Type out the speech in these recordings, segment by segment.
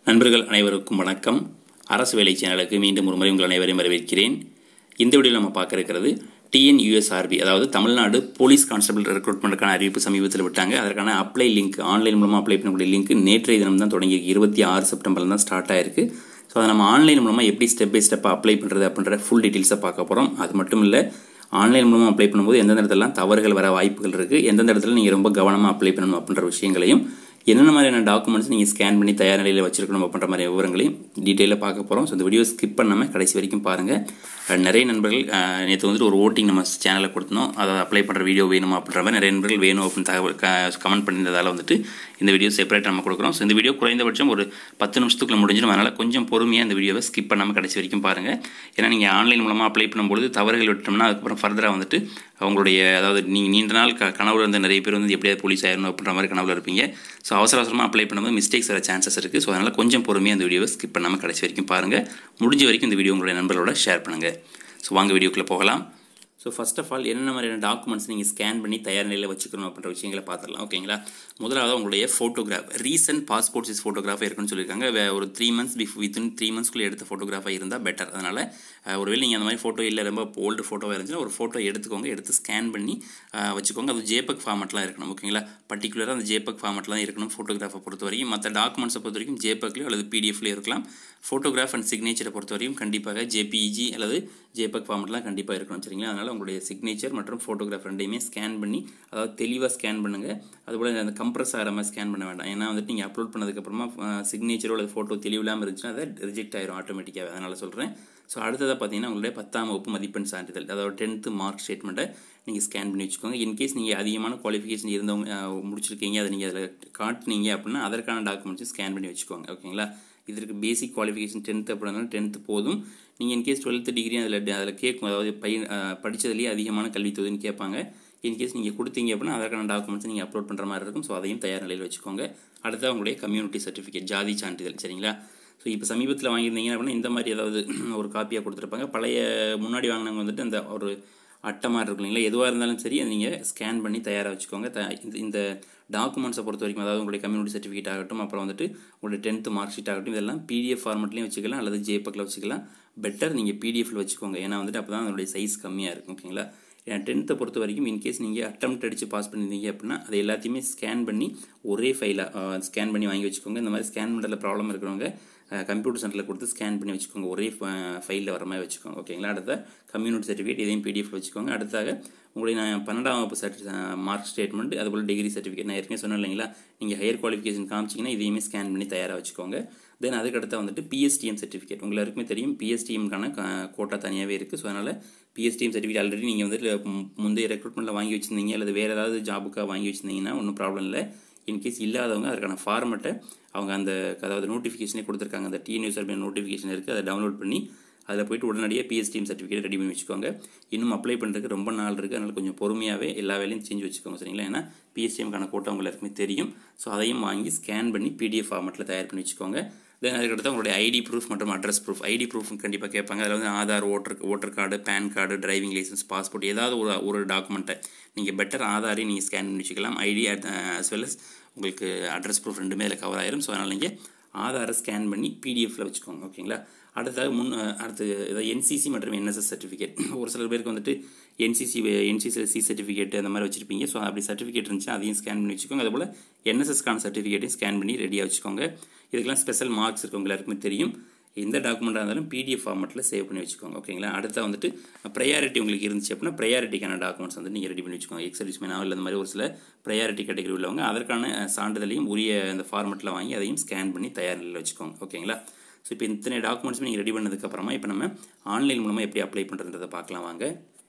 நண்பர்கள் அனைவருக்கும் வணக்கம் அரசு வேலை சேனலுக்கு மீண்டும் ஒரு முறை உங்கள் அனைவரையும் வரவேற்கிறேன் இந்த வீடியோவில் நம்ம பார்க்க இருக்கிறது டிஎன்யூஎஸ்ஆர்பி அதாவது தமிழ்நாடு போலீஸ் கான்ஸ்டபிள் ரெக்ரூட்மெண்ட்டுக்கான அறிவிப்பு சமீபத்தில் விட்டாங்க அதற்கான அப்ளை லிங்க் ஆன்லைன் மூலமாக அப்ளை பண்ணக்கூடிய லிங்க் நேற்றைய தினம் தான் தொடங்கி இருபத்தி ஆறு செப்டம்பரில் தான் ஸ்டார்ட் ஆயிருக்கு ஸோ அதை நம்ம ஆன்லைன் மூலமாக எப்படி ஸ்டெப் பை ஸ்டெப்பாக அப்ளை பண்ணுறது அப்படின்ற ஃபுல் டீட்டெயில்ஸை பார்க்க போகிறோம் அது மட்டும் இல்லை ஆன்லைன் மூலமாக அப்ளை பண்ணும்போது எந்தெந்த இடத்துலலாம் தவறுகள் வர வாய்ப்புகள் இருக்குது எந்தெந்த இடத்துல நீங்கள் ரொம்ப கவனமாக அப்ளை பண்ணணும் அப்படின்ற விஷயங்களையும் என்னென்ன மாதிரியான டாக்குமெண்ட்ஸ் நீங்கள் ஸ்கேன் பண்ணி தயார் நிலையில் வச்சிருக்கணும் அப்படின்ற மாதிரி விவரங்களையும் டீட்டெயிலாக பார்க்க போகிறோம் ஸோ இந்த வீடியோ ஸ்கிப் பண்ணாமல் கடைசி வரைக்கும் பாருங்கள் அஹ் நிறைய நண்பர்கள் அஹ், நேற்று வந்துட்டு ஒரு ஓட்டிங் நம்ம சேனலில் கொடுத்தோம் அதை அப்ளை பண்ணுற வீடியோ வேணுமா அப்படின்ற மாதிரி நிறைய நண்பர்கள் வேணும் அப்படின்னு தகவல் கமெண்ட் பண்ணியிருந்ததால் வந்துட்டு இந்த வீடியோ செப்பரேட் நம்ம கொடுக்குறோம் ஸோ இந்த வீடியோ குறைந்தபட்சம் ஒரு பத்து நிமிஷத்துக்குள்ள முடிஞ்சிடும் அதனால் கொஞ்சம் பொறுமையாக இந்த வீடியோவை ஸ்கிப் பண்ணாமல் கடைசி வரைக்கும் பாருங்கள் ஏன்னா நீங்கள் ஆன்லைன் மூலமாக அப்ளை பண்ணும்பொழுது தவறுகள் விட்டோம்னா அதுக்கப்புறம் ஃபர்தராக வந்துட்டு அவங்களுடைய அதாவது நீங்கள் நீண்ட நாள் க கனவுல இருந்த நிறைய பேர் வந்து எப்படியாவது போலீஸ் ஆயிடணும் அப்படின்ற மாதிரி கனவுல இருப்பீங்க ஸோ அவசர அவசரமாக அப்ளை பண்ணும்போது மிஸ்டேக்ஸ் வர சான்சஸ் இருக்குது ஸோ அதனால் கொஞ்சம் பொறுமையாக இந்த வீடியோவை ஸ்கிப் பண்ணாமல் கடைசி வரைக்கும் பாருங்கள் முடிஞ்ச வரைக்கும் இந்த வீடியோ உங்களுடைய நண்பர்களோட ஷேர் பண்ணுங்கள் ஸோ வாங்க வீடியோக்குள்ளே போகலாம் ஸோ ஃபர்ஸ்ட் ஆஃப் ஆல் என்னென்ன மாதிரியான டாக்குமெண்ட்ஸ் நீங்கள் ஸ்கேன் பண்ணி தயார் நிலையில் வச்சுக்கணும் அப்படின்ற விஷயங்களை பார்த்துடலாம் ஓகேங்களா முதலாவது உங்களுடைய ஃபோட்டோகிராஃப் ரீசன்ட் பாஸ்போர்ட் சைஸ் ஃபோட்டோகிராஃபாக இருக்குன்னு சொல்லியிருக்காங்க வே- ஒரு த்ரீ மந்த்ஸ் பிஃப் வித்தின் த்ரீ மந்த்ஸ்க்குள்ளே எடுத்த ஃபோட்டோகிராஃபாக இருந்தால் பெட்டர் அதனால் அஹ், ஒருவேளை நீங்கள் அந்த மாதிரி ஃபோட்டோ இல்லை ரொம்ப ஓல்டு ஃபோட்டோவாக இருந்துச்சுன்னா ஒரு ஃபோட்டோ எடுத்துக்கோங்க எடுத்து ஸ்கேன் பண்ணி அஹ், வச்சுக்கோங்க அது ஜேபக் ஃபார்மெட்லாம் இருக்கணும் ஓகேங்களா பர்டிகுலராக அந்த ஜேபக் ஃபார்மெட்லாம் இருக்கணும் ஃபோட்டோகிராஃபை பொறுத்த வரைக்கும் மற்ற டாக்குமெண்ட்ஸை பொறுத்த வரைக்கும் ஜேபக்லையோ அல்லது பிடிஎஃப்லையோ இருக்கலாம் ஃபோட்டோகிராஃப் அண்ட் சிக்னேச்சரை பொறுத்த வரைக்கும் கண்டிப்பாக ஜேபிஇஜி அல்லது ஜேபக் ஃபார்மெட்லாம் கண்டிப்பாக இருக்கணும் சரிங்களா அதனால் உங்களுடைய சிக்னேச்சர் மற்றும் ஃபோட்டோகிராஃப் ரெண்டையுமே ஸ்கேன் பண்ணி அதாவது தெளிவாக ஸ்கேன் பண்ணுங்கள் அதுபோல் அந்த கம்ப்ரஸ் ஆகிற மாதிரி ஸ்கேன் பண்ண வேண்டாம் ஏன்னா வந்துட்டு நீங்கள் அப்லோட் பண்ணதுக்கப்புறமா சிக்னேச்சரோ அல்லது ஃபோட்டோ தெளிவில்லாமல் இருந்துச்சுன்னா அதை ரிஜெக்ட் ஆயிரும் ஆட்டோமேட்டிக்காக அதனால் சொல்கிறேன் ஸோ அடுத்ததாக பார்த்தீங்கன்னா உங்களுடைய பத்தாம் வகுப்பு மதிப்பெண் சான்றிதழ் அதாவது டென்த்து மார்க் ஸ்டேட்மெண்ட்டை நீங்கள் ஸ்கேன் பண்ணி வச்சுக்கோங்க இன்கேஸ் நீங்கள் அதிகமான குவாலிஃபிகேஷன் இருந்தவங்க அஹ், முடிச்சிருக்கீங்க அதை நீங்கள் அதில் காட்டுனீங்க அப்படின்னா அதற்கான டாக்குமெண்ட்ஸும் ஸ்கேன் பண்ணி வச்சுக்கோங்க ஓகேங்களா இதற்கு பேசிக் குவாலிஃபிகேஷன் டென்த்து அப்படின்னா டென்த்து போதும் நீங்கள் இன்கேஸ் டுவெல்த்து டிகிரி அதில் அதில் கேட்கும் அதாவது பையன் படித்ததுலேயே அதிகமான கல்வி தொகுதின்னு கேட்பாங்க இன்கேஸ் நீங்கள் கொடுத்தீங்க அப்படின்னா அதற்கான டாக்குமெண்ட்ஸ் நீங்கள் அப்லோட் பண்ணுற மாதிரி இருக்கும் ஸோ அதையும் தயார் நிலையில் வச்சுக்கோங்க அடுத்தது உங்களுடைய கம்யூனிட்டி சர்டிஃபிகேட் ஜாதி சான்றிதழ் சரிங்களா ஸோ இப்போ சமீபத்தில் வாங்கியிருந்தீங்க அப்படின்னா இந்த மாதிரி ஏதாவது ஒரு காப்பியாக கொடுத்துருப்பாங்க பழைய முன்னாடி வாங்கினவங்க வந்துட்டு அந்த ஒரு அட்டை மாதிரி இருக்கும் இல்லைங்களா எதுவாக இருந்தாலும் சரி அதை நீங்கள் ஸ்கேன் பண்ணி தயாராக வச்சுக்கோங்க த இந்த- இந்த டாக்குமெண்ட்ஸை பொறுத்த வரைக்கும் அதாவது உங்களுடைய கம்யூனிட்டி சர்டிஃபிகேட் ஆகட்டும் அப்புறம் வந்துட்டு உங்களுடைய டென்த்து மார்க் ஷீட் ஆகட்டும் இதெல்லாம் பிடிஎஃப் ஃபார்மெட்லையும் வச்சுக்கலாம் அல்லது ஜேபக்கில் வச்சுக்கலாம் பெட்டர் நீங்கள் பிடிஎஃப்ல வச்சுக்கோங்க ஏன்னா வந்துட்டு அப்போ தான் அதனுடைய சைஸ் கம்மியாக இருக்கும் ஓகேங்களா ஏன்னா டென்த்தை பொறுத்த வரைக்கும் இன்கேஸ் நீங்கள் அட்டம்ப்ட் அடித்து பாஸ் பண்ணியிருந்தீங்க அப்படின்னா அது எல்லாத்தையுமே ஸ்கேன் பண்ணி ஒரே ஃபைலாக ஸ்கேன் பண்ணி வாங்கி வச்சுக்கோங்க இந்த மாதிரி ஸ்கேன் பண்ணுறதுல ப்ராப்ளம் இருக்கிறவங்க கம்ப்யூட்டர் சென்டரில் கொடுத்து ஸ்கேன் பண்ணி வச்சுக்கோங்க ஒரே ஃபைலில் வர மாதிரி வச்சுக்கோங்க ஓகேங்களா அடுத்த கம்யூனிட்டி சர்டிஃபிகேட் இதையும் பிடிஎஃப் வச்சுக்கோங்க அடுத்தாக உங்களுடைய நான் பன்னெண்டாம் வகுப்பு சர்டி மார்க் ஸ்டேட்மெண்ட் அதுபோல் டிகிரி சர்டிஃபிகேட் நான் ஏற்கனவே சொன்னேன் இல்லைங்களா நீங்கள் ஹையர் குவாலிஃபிகேஷன் காமிச்சிங்கன்னா இதையுமே ஸ்கேன் பண்ணி தயாராக வச்சுக்கோங்க தென் அதுக்கடுத்து வந்துட்டு பிஎஸ்டிஎம் சர்டிஃபிகேட் உங்களுக்கு எல்லாருக்குமே தெரியும் பிஎஸ்டிஎம்க்கான கோட்டா தனியாகவே இருக்குது ஸோ அதனால் பிஎஸ்டிஎம் சர்டிஃபிகேட் ஆல்ரெடி நீங்கள் வந்துட்டு மு- முந்தைய ரெக்ரூட்மெண்ட்டில் வாங்கி வச்சிருந்தீங்க அல்லது வேறு ஏதாவது ஜாபுக்காக வாங்கி வச்சிருந்தீங்கன்னா ஒன்றும் ப்ராப்ளம் இல்லை இன்கேஸ் இல்லாதவங்க அதுக்கான ஃபார்மெட்டை அவங்க அந்த அதாவது நோட்டிஃபிகேஷனே கொடுத்துருக்காங்க அந்த டிஎன்யூஎஸ்ஆர்பி நோட்டிஃபிகேஷன் இருக்குது அதை டவுன்லோட் பண்ணி அதில் போயிட்டு உடனடியாக பிஎஸ்டிஎம் சர்டிஃபிகேட் ரெடி பண்ணி வச்சுக்கோங்க இன்னும் அப்ளை பண்ணுறதுக்கு ரொம்ப நாள் இருக்குது அதனால் கொஞ்சம் பொறுமையாகவே எல்லா வேலையும் செஞ்சு வச்சுக்கோங்க சரிங்களா ஏன்னா பிஎஸ்டிஎம்க்கான கோட்டை உங்க எல்லாருக்குமே தெரியும் ஸோ அதையும் வாங்கி ஸ்கேன் பண்ணி பிடிஎஃப் ஃபார்மெட்டில் தயார் பண்ணி வச்சுக்கோங்க தென் அதுக்கடுத்து உங்களுடைய ஐடி ப்ரூஃப் மற்றும் அட்ரஸ் ப்ரூஃப் ஐடி ப்ரூஃப் கண்டிப்பாக கேட்பாங்க அதில் வந்து Aadhaar voter voter card PAN card driving licence passport ஏதாவது ஒரு ஒரு டாக்குமெண்ட்டை நீங்கள் பெட்டர் ஆதாரையும் நீங்கள் ஸ்கேன் பண்ணி வச்சுக்கலாம் ஐடி as well as உங்களுக்கு அட்ரஸ் ப்ரூஃப் ரெண்டுமே அதில் கவர் ஆயிரும் ஸோ அதனால் நீங்கள் ஆதாரை ஸ்கேன் பண்ணி பிடிஎஃப்ல வச்சுக்கோங்க ஓகேங்களா அடுத்ததாக முன் அஹ், அடுத்து இதாவது என்சிசி மற்றும் என்எஸ்எஸ் சர்டிஃபிகேட் ஒரு சில பேருக்கு வந்துட்டு என்சிசி என்சிசி சி சர்டிஃபிகேட் அந்த மாதிரி வச்சிருப்பீங்க ஸோ அப்படி சர்டிஃபிகேட் இருந்துச்சுன்னா அதையும் ஸ்கேன் பண்ணி வச்சுக்கோங்க அதுபோல் என்எஸ்எஸ்க்கான சர்டிஃபிகேட்டையும் ஸ்கேன் பண்ணி ரெடியாக வச்சுக்கோங்க இதுக்கெல்லாம் ஸ்பெஷல் மார்க்ஸ் இருக்கவங்க எல்லாருக்குமே தெரியும் எந்த டாக்குமெண்ட்டாக இருந்தாலும் பிடிஎஃப் ஃபார்மெட்டில் சேவ் பண்ணி வச்சுக்கோங்க ஓகேங்களா அடுத்த வந்துட்டு ப்ரையாரிட்டி உங்களுக்கு இருந்துச்சு அப்படின்னா ப்ரையாரிட்டிக்கான டாக்குமெண்ட்ஸ் வந்து நீங்கள் ரெடி பண்ணி வச்சுக்கோங்க எக்ஸர்விஸ் மேனாக இல்லை இந்த மாதிரி ஒரு சில ப்ரையாரிட்டி கேட்டகரி உள்ளவங்க அதற்கான அஹ், சான்றிதழையும் உரிய அந்த ஃபார்மெட்டில் வாங்கி அதையும் ஸ்கேன் பண்ணி தயார் நிலையில் வச்சுக்கோங்க ஓகேங்களா ஸோ இப்போ இத்தனை டாக்குமெண்ட்ஸும் நீங்கள் ரெடி பண்ணதுக்கப்புறமா இப்போ நம்ம ஆன்லைன் மூலமாக எப்படி அப்ளை பண்ணுறதுன்றதை பார்க்கலாம் வாங்க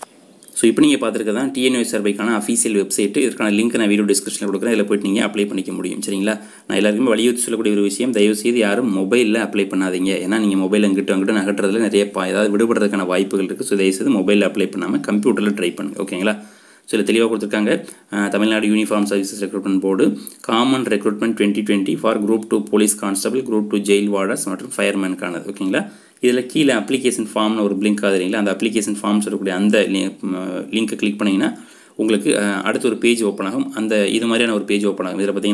ஸோ இப்போ நீங்கள் பார்த்துருக்க தான் டிஎன்யூஎஸ் சர்வைக்கான அஃபீஷியல் வெப்சைட் இதற்கான லிங்க் நான் வீடியோ டிஸ்கிரிப்ஷனில் கொடுக்குறேன் இதில் போயிட்டு நீங்கள் அப்ளை பண்ணிக்க முடியும் சரிங்களா நான் எல்லாருக்குமே வலியுறுத்தி சொல்லக்கூடிய ஒரு விஷயம் தயவுசெய்து யாரும் மொபைலில் அப்ளை பண்ணாதீங்க ஏன்னா நீங்கள் மொபைல் அங்கிட்ட அங்கிட்ட நகட்டுறதுல நிறைய பா ஏதாவது விடுபடுறதுக்கான வாய்ப்புகள் இருக்குது ஸோ தயவுசெய்து மொபைலில் அப்ளை பண்ணாமல் கம்ப்யூட்டரில் ட்ரை பண்ணுங்க ஓகேங்களா ஸோ இதில் தெளிவாக கொடுத்துருக்காங்க அஹ், Tamil Nadu uniform services recruitment board common recruitment twenty twenty four group two police constable group two jail warders மற்றும் ஃபயர்மேனுக்கானது ஓகேங்களா இதில் கீழே அப்ளிகேஷன் ஃபார்ம்னு ஒரு லிங்க் ஆகுது இல்லைங்களா அந்த அப்ளிகேஷன் ஃபார்ம்ஸ் இருக்கக்கூடிய அந்த லிங்க்கை கிளிக் பண்ணிங்கன்னா உங்களுக்கு அஹ், அடுத்து ஒரு பேஜ் ஓப்பன் ஆகும் அந்த இது மாதிரியான ஒரு பேஜ் ஓப்பன் ஆகும் இதில் பார்த்தீங்கன்னா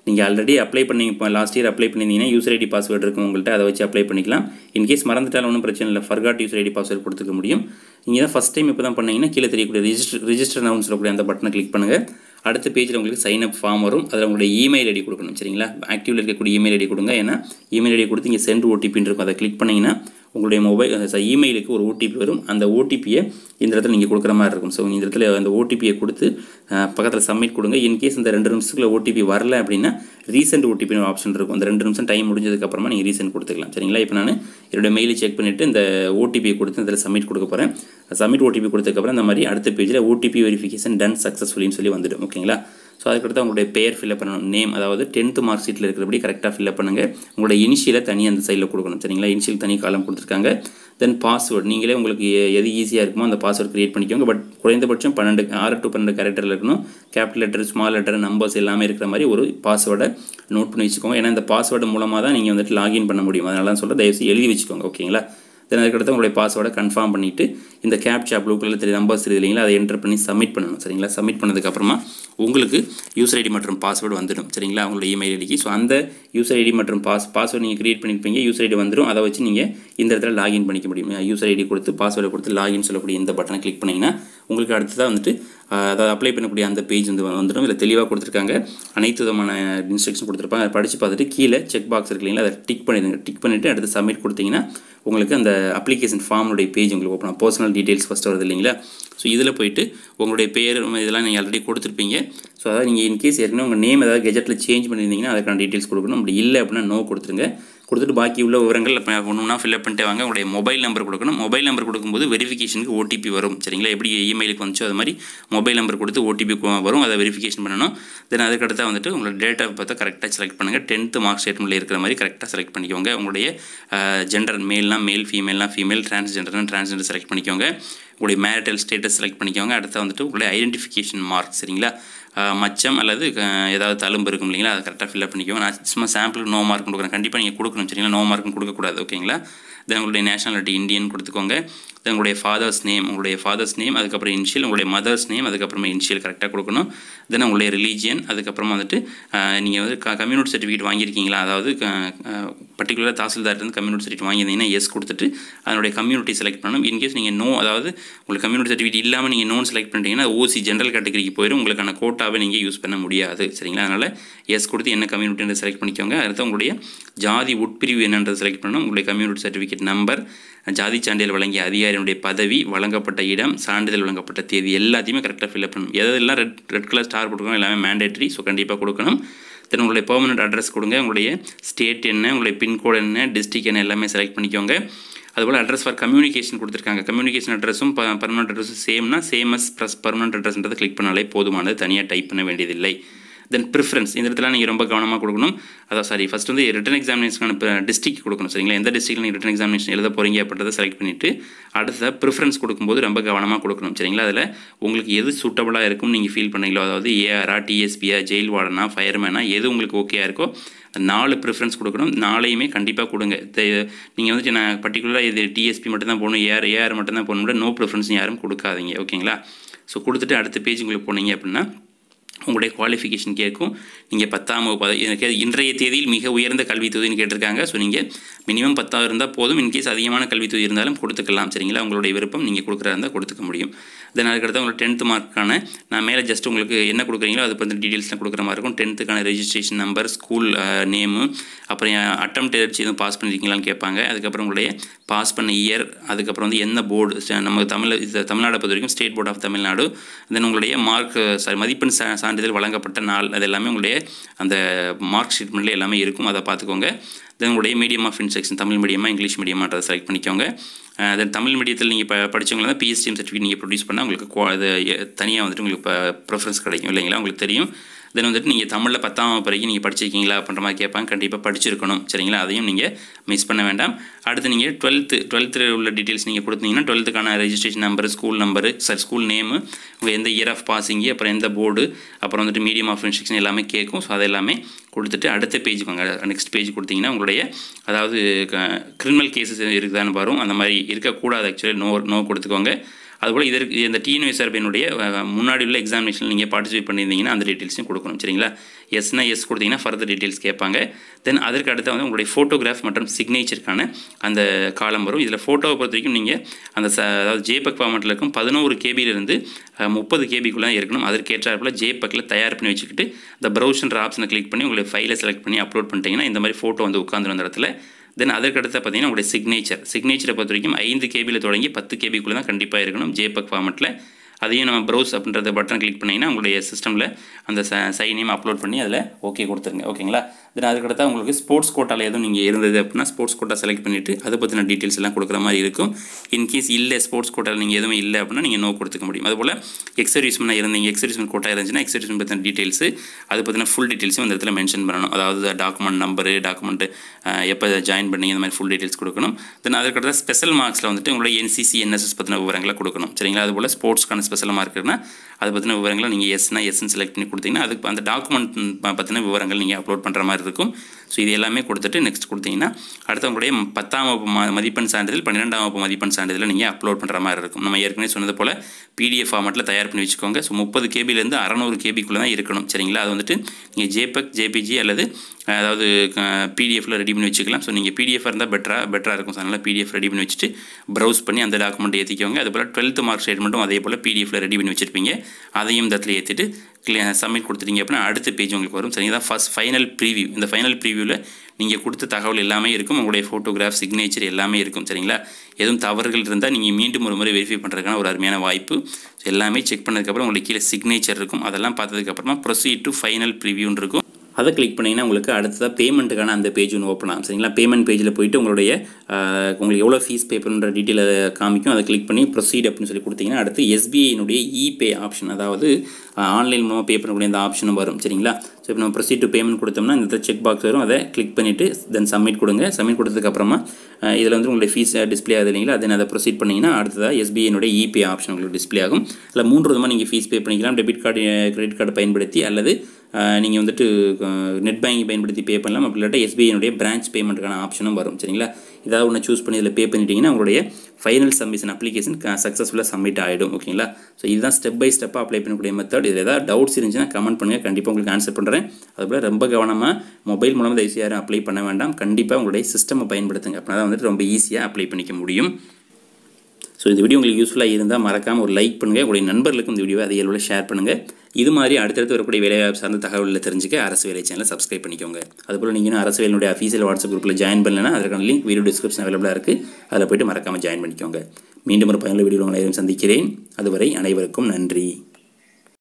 நீங்கள் ஆல்ரெடி அப்ளை பண்ணி இப்போ லாஸ்ட் இயர் அப்ளை பண்ணியிருந்தீங்கன்னா யூசர் ஐடி பாஸ்வேர்டு இருக்கும் உங்கள்கிட்ட அதை வச்சு அப்ளை பண்ணிக்கலாம் இன்கேஸ் மறந்துட்டாலும் ஒன்றும் பிரச்சனை இல்லை ஃபர்காட் யூசர் ஐடி பாஸ்வேர்டு கொடுத்துக்க முடியும் நீங்கள் தான் ஃபஸ்ட் டைம் இப்போ தான் பண்ணீங்கன்னா கீழே தெரியக்கூடிய ரிஜிஸ்டர் ரிஜிஸ்டர் நவுன் சொல்லக்கூடிய அந்த பட்டனை கிளிக் பண்ணுங்கள் அடுத்த பேஜில் உங்களுக்கு சைன் அப் ஃபார்ம் வரும் அதில் உங்களுடைய இமெயில் ஐடி கொடுக்கணும் சரிங்களா ஆக்டிவில் இருக்கக்கூடிய இமெயில் ஐடி கொடுங்க ஏன்னா இமெயில் ஐடி கொடுத்து இங்கே சென்ட் ஓடிபின்னு இருக்கும் அதை கிளிக் பண்ணிங்கன்னா உங்களுடைய மொபைல் இமெயிலுக்கு ஒரு ஓடிபி வரும் அந்த ஓடிபியை இந்த இடத்துல நீங்கள் கொடுக்குற மாதிரி இருக்கும் ஸோ இந்த இடத்துல அந்த ஓடிபியை கொடுத்து பக்கத்தில் சப்மிட் கொடுங்க இன்கேஸ் இந்த ரெண்டு நிமிஷத்துக்குள்ள ஓடிபி வரல அப்படின்னா ரீசெண்ட் ஓடிபின்னு ஆப்ஷன் இருக்கும் அந்த ரெண்டு நிமிஷம் டைம் முடிஞ்சதுக்கப்புறமா நீங்கள் ரீசெண்ட் கொடுத்துக்கலாம் சரிங்களா இப்போ நான் என்னோடய மெயிலை செக் பண்ணிவிட்டு இந்த ஓடிபியை கொடுத்து இதில் சப்மிட் கொடுக்க போகிறேன் சப்மிட் ஓடிபி கொடுத்ததுக்கப்புறம் இந்த மாதிரி அடுத்த பேஜில் ஓடிபி வெரிஃபிகேஷன் டன் சக்ஸஸ்ஃபுல்லின்னு சொல்லி வந்துடும் ஓகேங்களா ஸோ அதுக்கடுத்து உங்களுடைய பெயர் ஃபில்அப் பண்ணணும் நேம் அதாவது டென்த்து மார்க் ஷீட்டில் இருக்கிறபடி கரெக்டாக ஃபில்அப் பண்ணுங்கள் உங்களுடைய இனிஷியலை தனி அந்த சைடில் கொடுக்கணும் சரிங்களா இனிஷியல் தனி காலம் கொடுத்துருக்காங்க தென் பாஸ்வேர்டு நீங்களே உங்களுக்கு எது ஈஸியாக இருக்குமோ அந்த பாஸ்வேர்டு க்ரியேட் பண்ணிக்கோங்க பட் குறைந்தபட்சம் பன்னெண்டு ஆறு டு பன்னெண்டு கேரக்டரில் இருக்கணும் capital letter small letter numbers எல்லாமே இருக்கிற மாதிரி ஒரு பாஸ்வேர்டை நோட் பண்ணி வச்சுக்கோங்க ஏன்னா இந்த பாஸ்வேர்டு மூலமாக தான் நீங்கள் வந்துட்டு லாகின் பண்ண முடியும் அதனால தான் சொல்ல தயவுசெய்து எழுதி வச்சுக்கோங்க ஓகேங்களா தென் அதுக்கடுத்து உங்களுடைய பாஸ்வேர்டை கன்ஃபார்ம் பண்ணிவிட்டு இந்த கேப்சா ப்ளூ கலர் தெரிய நம்பர்ஸ் இருக்குது இல்லைங்களா அதை என்டர் பண்ணி சப்மிட் பண்ணணும் சரிங்களா சப்மிட் பண்ணதுக்கப்புறமா உங்களுக்கு யூசர் ஐடி மற்றும் பாஸ்வேர்டு வந்துடும் சரிங்களா உங்களோட இமெயில் ஐடிக்கு ஸோ அந்த யூசர் ஐடி மற்றும் பாஸ் பாஸ்வேர்டு நீங்கள் க்ரியேட் பண்ணியிருப்பீங்க யூசர் ஐடி வந்துடும் அதை வச்சு நீங்கள் இந்த இடத்துல லாகின் பண்ணிக்க முடியும் யூசர் ஐடி கொடுத்து பாஸ்வேர்டை கொடுத்து லாகின் சொல்லக்கூடிய இந்த பட்டனை கிளிக் பண்ணிங்கன்னா உங்களுக்கு அடுத்ததாக வந்துட்டு அதாவது அப்ளை பண்ணக்கூடிய அந்த பேஜ் வந்து வந்துடும் இதில் தெளிவாக கொடுத்துருக்காங்க அனைத்து விதமான இன்ஸ்ட்ரக்ஷன் கொடுத்துருப்பாங்க அதை படித்து பார்த்துட்டு கீழே செக் பாக்ஸ் இருக்கு இல்லைங்களா அதை டிக் பண்ணிடுங்க டிக் பண்ணிவிட்டு அடுத்து சப்மிட் கொடுத்தீங்கன்னா உங்களுக்கு அந்த அப்ளிகேஷன் ஃபார்முடைய பேஜ் உங்களுக்கு ஓப்பன் பர்சனல் டீட்டெயில்ஸ் ஃபஸ்ட் வருது இல்லைங்களா ஸோ இதில் போயிட்டு உங்களுடைய பேர் இதெல்லாம் நீங்கள் ஆல்ரெடி கொடுத்துருப்பீங்க ஸோ அதாவது நீங்கள் இன்கேஸ் ஏற்கனவே உங்கள் நேம் ஏதாவது கெஜெட்டில் சேஞ்ச் பண்ணியிருந்தீங்கன்னா அதுக்கான டீட்டெயில்ஸ் கொடுக்கணும் அப்படி இல்லை அப்படின்னா நோ கொடுத்துருங்க கொடுத்துட்டு பாக்கி உள்ள விவரங்கள் இப்போ ஒன்றுனா ஃபில்அப் பண்ணிட்டு வாங்க உங்களுடைய மொபைல் நம்பர் கொடுக்கணும் மொபைல் நம்பர் கொடுக்கும்போது வெரிஃபிகேஷனுக்கு ஓடிபி வரும் சரிங்களா எப்படி இமெயிலுக்கு வந்துச்சோ அது மாதிரி மொபைல் நம்பர் கொடுத்து ஓடிபி வரும் அதை வெரிஃபிகேஷன் பண்ணணும் தென் அதுக்கடுத்து வந்துட்டு உங்களோட டேட்டா பார்த்தா கரெக்டாக செலக்ட் பண்ணுங்கள் டென்த்து மார்க் ஸ்டேட்மெண்ட்டில் இருக்கிற மாதிரி கரெக்டாக செலக்ட் பண்ணிக்கோங்க உங்களுடைய ஜெண்டர் மேல்னால் மேல் ஃபீமேல்னால் ஃபீமேல் டிரான்ஸ்ஜெண்டர்னா டிரான்ஸ்ஜெண்டர் செலக்ட் பண்ணிக்கோங்க உங்களுடைய மேரிட்டல் ஸ்டேட்டஸ் செலக்ட் பண்ணிக்கோங்க அடுத்து வந்துட்டு உங்களுடைய ஐடென்டிஃபிகேஷன் மார்க் சரிங்களா மச்சம் அல்லது ஏதாவது தழும்பு இருக்கும் இல்லைங்களா அதை கரெக்டாக ஃபில்அப் பண்ணிக்கோங்க நான் சும்மா சாம்பிளுக்கு நோ மார்க் கொடுக்குறேன் கண்டிப்பாக நீங்கள் கொடுக்கணும் சரிங்களா நோ மார்க்கும் கொடுக்கக்கூடாது ஓகேங்களா தென் உங்களுடைய நேஷனாலிட்டி இந்தியன் கொடுத்துக்கோங்க தென் உங்களுடைய ஃபாதர்ஸ் நேம் உங்களுடைய ஃபாதர்ஸ் நேம் அதுக்கப்புறம் இன்ஷியல் உங்களுடைய மதர்ஸ் நேம் அதுக்கப்புறமா இன்ஷியல் கரெக்டாக கொடுக்கணும் தென் உங்களுடைய ரிலீஜியன் அதுக்கப்புறமா வந்துட்டு நீங்கள் வந்து கம்யூனிட்டி சர்டிஃபிகேட் வாங்கியிருக்கீங்களா அதாவது பர்டிகுலராக தாசில்தார்லேருந்து கம்யூனிட்டி சர்டிஃபிகேட் வாங்கியிருந்தீங்கன்னா எஸ் கொடுத்துட்டு அதனுடைய கம்யூனிட்டி செலக்ட் பண்ணணும் இன்கேஸ் நீங்கள் நோ அதாவது உங்களுக்கு கம்யூனிட்டி சர்டிஃபிகேட் இல்லாமல் நீங்கள் நோன் செலக்ட் பண்ணிட்டீங்கன்னா ஓசி ஜென்ரல் கேட்டகரிக்கு போயிடும் உங்களுக்கான கோட்டாவை நீங்கள் யூஸ் பண்ண முடியாது சரிங்களா அதனால் எஸ் கொடுத்து என்ன கம்யூனிட்டின்னு செலக்ட் பண்ணிக்கோங்க அடுத்து உங்களுடைய ஜாதி உட்பிரிவு என்னன்றது செலக்ட் பண்ணணும் உங்களுடைய கம்யூனிட்டி சர்டிஃபிகேட் நம்பர் ஜாதி சான்றிதழ் வழங்கிய அதிகாரியினுடைய பதவி வழங்கப்பட்ட இடம் சான்றிதழ் வழங்கப்பட்ட தேதி எல்லாத்தையுமே கரெக்டாக ஃபில்அப் பண்ணணும் எதெல்லாம் ரெட் ரெட் கலர் ஸ்டார் போட்டுக்கணும் எல்லாமே மேண்டேட்ரி ஸோ கண்டிப்பாக கொடுக்கணும் தென் உங்களுடைய பெர்மனெண்ட் அட்ரஸ் கொடுங்க உங்களுடைய ஸ்டேட் என்ன உங்களுடைய பின்கோடு என்ன டிஸ்ட்ரிக் என்ன எல்லாமே செலக்ட் பண்ணிக்கோங்க அதுபோல் அட்ரஸ் ஃபார் கம்யூனிகேஷன் கொடுத்துருக்காங்க கம்யூனிகேஷன் அட்ரஸும் பர்மனெண்ட் அட்ரஸும் சேம்னா சேமஸ் ப்ளஸ் பர்மனெண்ட் அட்ரஸ்ன்றதை கிளிக் பண்ணாலே போதுமானது தனியாக டைப் பண்ண வேண்டியதில்லை தென் ப்ரிஃபரன்ஸ் இந்த இடத்துல நீங்கள் ரொம்ப கவனமாக கொடுக்கணும் அதான் சாரி ஃபஸ்ட் வந்து ரிட்டன் எக்ஸாமினேஷனுக்கான இப்போ டிஸ்ட்ரிக் கொடுக்கணும் சரிங்களா எந்த டிஸ்ட்ரிக்டில் நீங்கள் ரிட்டன் எக்ஸாமினேஷன் எழுத போகிறீங்க அப்படின்றத செலக்ட் பண்ணிவிட்டு அடுத்த ப்ரிஃபரன்ஸ் கொடுக்கும்போது ரொம்ப கவனமாக கொடுக்கணும் சரிங்களா அதில் உங்களுக்கு எது சூட்டபுளாக இருக்கும்னு நீங்கள் ஃபீல் பண்ணீங்களோ அதாவது ஏஆரா டிஎஸ்பியா ஜெயில் வார்டனா ஃபயர்மேனா எது உங்களுக்கு ஓகேயா இருக்கோ நாலு ப்ரிஃபரன்ஸ் கொடுக்கணும் நாளையுமே கண்டிப்பாக கொடுங்க நீங்கள் வந்துட்டு நான் பர்டிகுலராக இது டிஎஸ்பி மட்டும் தான் போகணும் ஏஆர் ஏஆர் மட்டும் தான் போகணும் நோ ப்ரிஃபரன்ஸ் யாரும் கொடுக்காதீங்க ஓகேங்களா ஸோ கொடுத்துட்டு அடுத்த பேஜ் உங்களுக்கு போனீங்க அப்படின்னா உங்களுடைய குவாலிஃபிகேஷன் கேட்கும் நீங்கள் பத்தாம் வகுப்பு எனக்கு இன்றைய தேதியில் மிக உயர்ந்த கல்வி தொகுதின்னு கேட்டிருக்காங்க ஸோ நீங்கள் மினிமம் பத்தாவது இருந்தால் போதும் இன்கேஸ் அதிகமான கல்வி தொகுதி இருந்தாலும் கொடுத்துக்கலாம் சரிங்களா உங்களுடைய விருப்பம் நீங்கள் கொடுக்குறதா இருந்தால் கொடுத்துக்க முடியும் தென் அதுக்கடுத்து உங்களுக்கு டென்த்து மார்க்கான நான் மேலே ஜஸ்ட் உங்களுக்கு என்ன கொடுக்குறீங்களோ அதை பற்றி டீட்டெயில்ஸ்லாம் கொடுக்குற மாதிரி இருக்கும் டென்த்துக்கான ரெஜிஸ்ட்ரேஷன் நம்பர் ஸ்கூல் நேமு அப்புறம் அட்டம் ஏதாச்சும் எதுவும் பாஸ் பண்ணியிருக்கீங்களான்னு கேட்பாங்க அதுக்கப்புறம் உங்களுடைய பாஸ் பண்ண இயர் அதுக்கப்புறம் வந்து என்ன போர்டு நம்ம தமிழ் தமிழ்நாடை பொறுத்த வரைக்கும் state board of Tamil Nadu then உங்களுடைய மார்க் சாரி மதிப்பெண் சா சான்றிதழ் வழங்கப்பட்ட நாள் அது எல்லாமே உங்களுடைய அந்த மார்க் ஷீட்மெண்ட்டில் எல்லாமே இருக்கும் அதை பார்த்துக்கோங்க தென் உங்களுடைய மீடியம் ஆஃப் இன்ஸ்ட்ரக்ஷன் தமிழ் மீடியமா இங்கிலீஷ் மீடியமான்றதை செலக்ட் பண்ணிக்கோங்க தென் தமிழ் மீடியத்தில் நீங்கள் இப்போ படித்தவங்க தான் பிஎஸ்டிஎம் சர்டிஃபிகேட் நீங்கள் ப்ரொடியூஸ் பண்ணால் உங்களுக்கு அது தனியாக வந்துட்டு உங்களுக்கு இப்போ ப்ரிஃபரன்ஸ் கிடைக்கும் இல்லைங்களா உங்களுக்கு தெரியும் தென் வந்துட்டு நீங்கள் தமிழில் பத்தாம் வகுப்பு வரைக்கும் நீங்கள் படிச்சிருக்கீங்களா அப்படின்ற மாதிரி கேட்பாங்க கண்டிப்பாக படிச்சிருக்கணும் சரிங்களா அதையும் நீங்கள் மிஸ் பண்ண வேண்டாம் அடுத்து நீங்கள் டுவெல்த்து டுவெல்த்தில் உள்ள டீட்டெயில்ஸ் நீங்கள் கொடுத்தீங்கன்னா டுவெல்த்துக்கான registration number school number sorry school name உங்கள் எந்த இயர் ஆஃப் பாசிங்கு அப்புறம் எந்த போர்டு அப்புறம் வந்துட்டு மீடியம் ஆஃப் இன்ஸ்ட்ரக்ஷன் எல்லாமே கேட்கும் ஸோ அது எல்லாமே கொடுத்துட்டு அடுத்த பேஜ் வாங்க நெக்ஸ்ட் பேஜ் கொடுத்தீங்கன்னா உங்களுடைய அதாவது கிரிமினல் கேசஸ் இருக்குதான்னு வரும் அந்த மாதிரி இருக்கக்கூடாது ஆக்சுவலி நோ நோ கொடுத்துக்கோங்க அதுபோல் இதற்கு இந்த டிஎன்யூஎஸ்ஆர்பியினுடைய முன்னாடி உள்ள எக்ஸாமினேஷன் நீங்கள் பார்ட்டிசிபேட் பண்ணியிருந்தீங்கன்னா அந்த டீட்டெயில்ஸையும் கொடுக்கணும் சரிங்களா எஸ்னா எஸ் கொடுத்தீங்கன்னா ஃபர்தர் டீட்டெயில்ஸ் கேட்பாங்க தென் அதற்கு அடுத்து வந்து உங்களுடைய ஃபோட்டோகிராஃப் மற்றும் சிக்னேச்சருக்கான அந்த காலம் வரும் இதில் ஃபோட்டோவை பொறுத்த வரைக்கும் நீங்கள் அந்த ச அதாவது ஜேபக் ஃபார்மெட்டில் இருக்கும் பதினோரு கேபியிலிருந்து முப்பது கேபிக்குள்ளே இருக்கணும் அதற்கேற்றாப்புல ஜேபக்கில் தயார் பண்ணி வச்சுக்கிட்டு இந்த ப்ரௌசர் ஆப்ஷனை கிளிக் பண்ணி உங்களுடைய ஃபைலை செலக்ட் பண்ணி அப்லோட் பண்ணிட்டீங்கன்னா இந்த மாதிரி ஃபோட்டோ வந்து உட்காந்துரும் அந்த இடத்துல தென் அதற்கடுத்து பார்த்தீங்கன்னா உங்களுடைய சிக்னேச்சர் சிக்னேச்சரை பொறுத்த வரைக்கும் ஐந்து கேபியில் தொடங்கி பத்து கேபிக்குள்ளே தான் கண்டிப்பாக இருக்கணும் ஜேபக் ஃபார்மெட்டில் அதையும் நம்ம ப்ரௌஸ் அப்படின்றத பட்டன் கிளிக் பண்ணிங்கன்னா உங்களுடைய சிஸ்டமில் அந்த ச சைனையும் அப்லோட் பண்ணி அதில் ஓகே கொடுத்துருங்க ஓகேங்களா தென் அதுக்கடுத்தா உங்களுக்கு ஸ்போர்ட்ஸ் கோட்டாவில் எதுவும் நீங்கள் இருந்தது அப்படின்னா ஸ்போர்ட்ஸ் கோட்டா செலக்ட் பண்ணிவிட்டு அதை பற்றின டீட்டெயில்ஸ் எல்லாம் கொடுக்குற மாதிரி இருக்கும் இன்கேஸ் இல்லை ஸ்போர்ட்ஸ் கோட்டாவில் நீங்கள் எதுவும் இல்லை அப்படின்னா நீங்கள் நோ கொடுத்துக்க முடியும் அதுபோல் எக்ஸர்வீஸ்மெண்ட் இருந்தீங்க எக்ஸர்வீஸ்மெண்ட் கோட்டா இருந்துச்சுன்னா எக்ஸர்வீஸ்மெண்ட் பற்றின டீட்டெயில்ஸ் அது பற்றின ஃபுல் டீட்டெயில்ஸும் அந்த இடத்துல மென்ஷன் பண்ணணும் அதாவது டாக்குமெண்ட் நம்பரு டாக்குமெண்ட் எப்போ ஜாயின் பண்ணீங்க இந்த மாதிரி ஃபுல் டீட்டெயில்ஸ் கொடுக்கணும் தென் அதுக்கடுத்த ஸ்பெஷல் மார்க்ஸில் வந்துட்டு உங்களோட என்சிசி என்எஸ்எஸ் பற்றின விவரங்களை கொடுக்கணும் சரிங்களா அதுபோல் ஸ்போர்ட்ஸ்க்கான ஸ்பெஷல் மார்க்குனா அதை பற்றின விவரங்களை நீங்கள் எஸ்னா எஸ்ன்னு செலக்ட் பண்ணி கொடுத்தீங்கன்னா அதுக்கு அந்த டாக்குமெண்ட் பற்றின விவரங்கள் நீங்கள் அப்லோட் பண்ணுற மாதிரி இருக்கும் ஸோ இது எல்லாமே கொடுத்துட்டு நெக்ஸ்ட் கொடுத்தீங்கன்னா அடுத்து உங்களுடைய பத்தாம் வகுப்பு ம மதிப்பெண் சான்றிதழ் பன்னிரெண்டாம் வகுப்பு மதிப்பெண் சான்றிதழ் நீங்கள் அப்லோட் பண்ணுற மாதிரி இருக்கும் நம்ம ஏற்கனவே சொன்னது போல் பிடிஎஃப் ஃபார்மெட்டில் தயார் பண்ணி வச்சுக்கோங்க ஸோ முப்பது கேபிலேருந்து அறநூறு கேபிக்குள்ளே தான் இருக்கணும் சரிங்களா அது வந்துட்டு நீங்கள் ஜேபக் ஜேபிஜி அல்லது அதாவது பிடிஎஃபில் ரெடி பண்ணி வச்சுக்கலாம் ஸோ நீங்கள் பிடிஎஃப் இருந்தால் பெட்டராக பெட்டராக இருக்கும் ஸோ அதனால் பிடிஎஃப் ரெடி பண்ணி வச்சுட்டு ப்ரௌஸ் பண்ணி அந்த டாக்குமெண்ட் ஏற்றிக்கோங்க அதுபோல் டுவெல்த் மார்க் ஸ்டேட்மெண்ட்டும் அதே போல் பிடிஎஃபில் ரெடி பண்ணி வச்சுருப்பீங்க அதையும் இந்த இடத்துல ஏற்றிட்டு சப்மிட் கொடுத்துட்டீங்க அப்படின்னா அடுத்த பேஜ் உங்களுக்கு வரும் சரிங்களா ஃபஸ்ட் ஃபைனல் ப்ரீவியூ இந்த ஃபைனல் ப்ரீவியூவில் நீங்கள் கொடுத்த தகவல் எல்லாமே இருக்கும் உங்களுடைய ஃபோட்டோகிராஃப் சிக்னேச்சர் எல்லாமே இருக்கும் சரிங்களா எதுவும் தவறுகள் இருந்தால் நீங்கள் மீண்டும் ஒரு முறை வெரிஃபை பண்ணுறதுக்கான ஒரு அருமையான வாய்ப்பு எல்லாமே செக் பண்ணதுக்கப்புறம் உங்களுக்கு கீழே சிக்னேச்சர் இருக்கும் அதெல்லாம் பார்த்ததுக்கப்புறமா ப்ரொசீட் டு ஃபைனல் ப்ரிவியூன்னு இருக்கும் அதை கிளிக் பண்ணிங்கன்னா உங்களுக்கு அடுத்ததாக பேமெண்ட்டுக்கான அந்த பேஜ் ஒன்று ஓப்பன் ஆகும் சரிங்களா பேமெண்ட் பேஜில் போயிட்டு உங்களுடைய உங்களுக்கு எவ்வளோ ஃபீஸ் பே பண்ணுற டீட்டெயில் காமிக்கும் அதை கிளிக் பண்ணி ப்ரொசீட் அப்படின்னு சொல்லி கொடுத்தீங்கன்னா அடுத்து எஸ்பிஐனுடைய இபே ஆப்ஷன் அதாவது ஆன்லைன் மூலமாக பே பண்ணக்கூடிய அந்த ஆப்ஷனும் வரும் சரிங்களா ஸோ இப்போ நம்ம ப்ரொசீட் டு பேமெண்ட் கொடுத்தோம்னா இந்த செக் பாக்ஸ் வரும் அதை கிளிக் பண்ணிவிட்டு தென் சப்மிட் கொடுங்க சப்மிட் கொடுத்ததுக்கப்புறமா இதில் வந்து உங்களுடைய ஃபீஸ் டிஸ்பிளே ஆகுது இல்லைங்களா அதை அதை ப்ரொசீட் பண்ணிங்கன்னா அடுத்ததாக எஸ்பிஐனுடைய இபே ஆப்ஷன் உங்களுக்கு டிஸ்பிளே ஆகும் அதில் மூன்று விதமாக நீங்கள் ஃபீஸ் பே பண்ணிக்கலாம் டெபிட் கார்டு கிரெடிட் கார்டு பயன்படுத்தி அல்லது நீங்கள் வந்துட்டு நெட் பேங்கிங் பயன்படுத்தி பே பண்ணலாம் அப்படி இல்லாட்டா எஸ்பிஐனுடைய பிரான்ச் பேமெண்ட்டுக்கான ஆப்ஷனும் வரும் சரிங்களா ஏதாவது ஒன்று சூஸ் பண்ணி இதில் பே பண்ணிட்டீங்கன்னா உங்களுடைய ஃபைனல் சப்மிஷன் அப்ளிகேஷன் சக்ஸஸ்ஃபுல்லாக சப்மிட் ஆகிடும் ஓகேங்களா ஸோ இதுதான் ஸ்டெப் பை ஸ்டெப்பாக அப்ளை பண்ணக்கூடிய மெத்தட் இதில் ஏதாவது டவுட்ஸ் இருந்துச்சுன்னா கமெண்ட் பண்ணுங்கள் கண்டிப்பாக உங்களுக்கு ஆன்சர் பண்ணுறேன் அதுபோல் ரொம்ப கவனமாக மொபைல் மூலமாக தயவுசெய்து யாரும் அப்ளை பண்ண வேண்டாம் கண்டிப்பாக உங்களுடைய சிஸ்டமை பயன்படுத்துங்க அப்படின்னா தான் வந்துட்டு ரொம்ப ஈஸியாக அப்ளை பண்ணிக்க முடியும் ஸோ இந்த வீடியோ உங்களுக்கு யூஸ்ஃபுல்லாக இருந்தால் மறக்காமல் ஒரு லைக் பண்ணுங்கள் உங்களுடைய நண்பர்களுக்கும் இந்த வீடியோவை அதிக அளவில் ஷேர் பண்ணுங்கள் இது மாதிரி அடுத்தடுத்து வரக்கூடிய வேலைவாய்ப்பு சார்ந்த தகவலில் தெரிஞ்சுக்க அரசு வேலை சேனலை சப்ஸ்கிரைப் பண்ணிக்கோங்க அதுபோல் நீங்கள் அரசு வேலையுடைய அஃபீஷியல் வாட்ஸ்அப் குரூப்பில் ஜாயின் பண்ணலன்னா அதற்கான லிங்க் வீடியோ டிஸ்கிரிப்ஷன் அவைலபிளாக இருக்குது அதில் போய்ட்டு மறக்காமல் ஜாயின் பண்ணிக்கோங்க மீண்டும் ஒரு பயனுள்ள வீடியோ உங்களை சந்திக்கிறேன் அதுவரை அனைவருக்கும் நன்றி